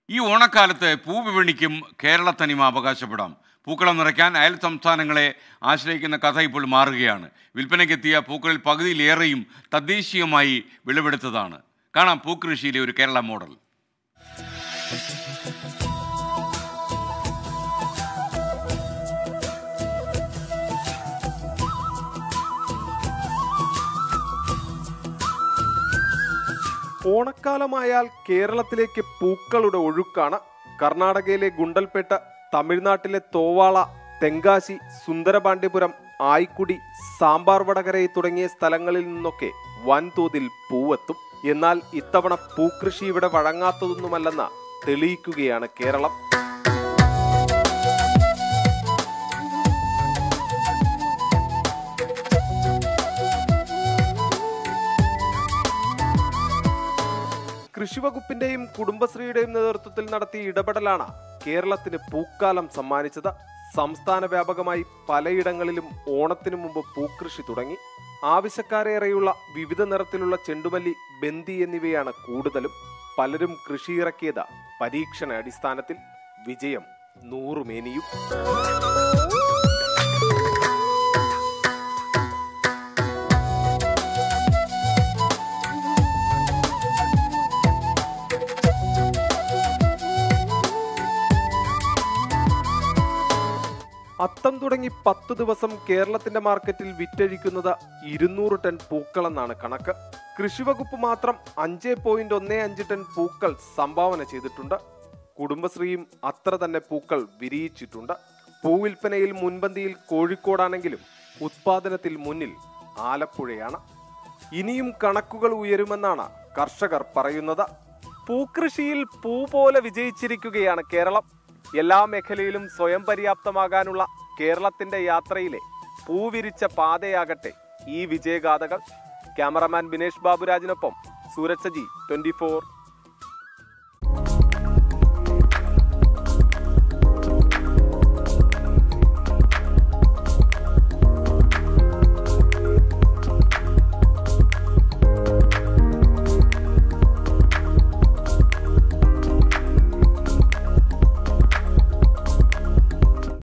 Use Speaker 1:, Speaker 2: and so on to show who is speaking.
Speaker 1: ഈ ഓണക്കാലത്ത് പൂവിപണിക്കും കേരള തനിമ അവകാശപ്പെടാം പൂക്കളം നിറയ്ക്കാൻ അയൽ സംസ്ഥാനങ്ങളെ ആശ്രയിക്കുന്ന കഥ ഇപ്പോൾ മാറുകയാണ് വിൽപ്പനയ്ക്കെത്തിയ പൂക്കളിൽ പകുതിയിലേറെയും തദ്ദേശീയമായി വിളവെടുത്തതാണ് കാണാം പൂക്കൃഷിയിലെ ഒരു കേരള മോഡൽ
Speaker 2: ഓണക്കാലമായാൽ കേരളത്തിലേക്ക് പൂക്കളുടെ ഒഴുക്കാണ് കർണാടകയിലെ ഗുണ്ടൽപേട്ട തമിഴ്നാട്ടിലെ തോവാള തെങ്കാശി സുന്ദരപാണ്ഡ്യപുരം ആയിക്കുടി സാമ്പാർ വടകര തുടങ്ങിയ സ്ഥലങ്ങളിൽ നിന്നൊക്കെ വൻതോതിൽ പൂവെത്തും എന്നാൽ ഇത്തവണ പൂക്കൃഷി ഇവിടെ വഴങ്ങാത്തതൊന്നുമല്ലെന്ന് തെളിയിക്കുകയാണ് കേരളം കൃഷിവകുപ്പിന്റെയും കുടുംബശ്രീയുടെയും നേതൃത്വത്തിൽ നടത്തിയ ഇടപെടലാണ് കേരളത്തിന് പൂക്കാലം സമ്മാനിച്ചത് സംസ്ഥാന വ്യാപകമായി പലയിടങ്ങളിലും ഓണത്തിനു മുമ്പ് പൂക്കൃഷി തുടങ്ങി ആവശ്യക്കാരേറെയുള്ള വിവിധ നിറത്തിലുള്ള ചെണ്ടുമല്ലി ബന്ദി എന്നിവയാണ് കൂടുതലും പലരും കൃഷിയിറക്കിയത് പരീക്ഷണ അടിസ്ഥാനത്തിൽ വിജയം നൂറുമേനിയും അത്തം തുടങ്ങി പത്ത് ദിവസം കേരളത്തിന്റെ മാർക്കറ്റിൽ വിറ്റഴിക്കുന്നത് ഇരുന്നൂറ് ടൺ പൂക്കളെന്നാണ് കണക്ക് കൃഷിവകുപ്പ് മാത്രം അഞ്ച് പോയിന്റ് ഒന്നേ അഞ്ച് ടൺ പൂക്കൾ സംഭാവന ചെയ്തിട്ടുണ്ട് കുടുംബശ്രീയും അത്ര തന്നെ പൂക്കൾ വിരിയിച്ചിട്ടുണ്ട് പൂവിൽപ്പനയിൽ മുൻപന്തിയിൽ കോഴിക്കോടാണെങ്കിലും ഉത്പാദനത്തിൽ മുന്നിൽ ആലപ്പുഴയാണ് ഇനിയും കണക്കുകൾ ഉയരുമെന്നാണ് കർഷകർ പറയുന്നത് പൂക്കൃഷിയിൽ പൂ പോലെ വിജയിച്ചിരിക്കുകയാണ് കേരളം എല്ലാ മേഖലയിലും സ്വയം പര്യാപ്തമാകാനുള്ള കേരളത്തിന്റെ യാത്രയിലെ പൂവിരിച്ച പാതയാകട്ടെ ഈ വിജയഗാഥകൾ ക്യാമറമാൻ ബിനേഷ് ബാബുരാജിനൊപ്പം സൂരജ് സജി ട്വന്റി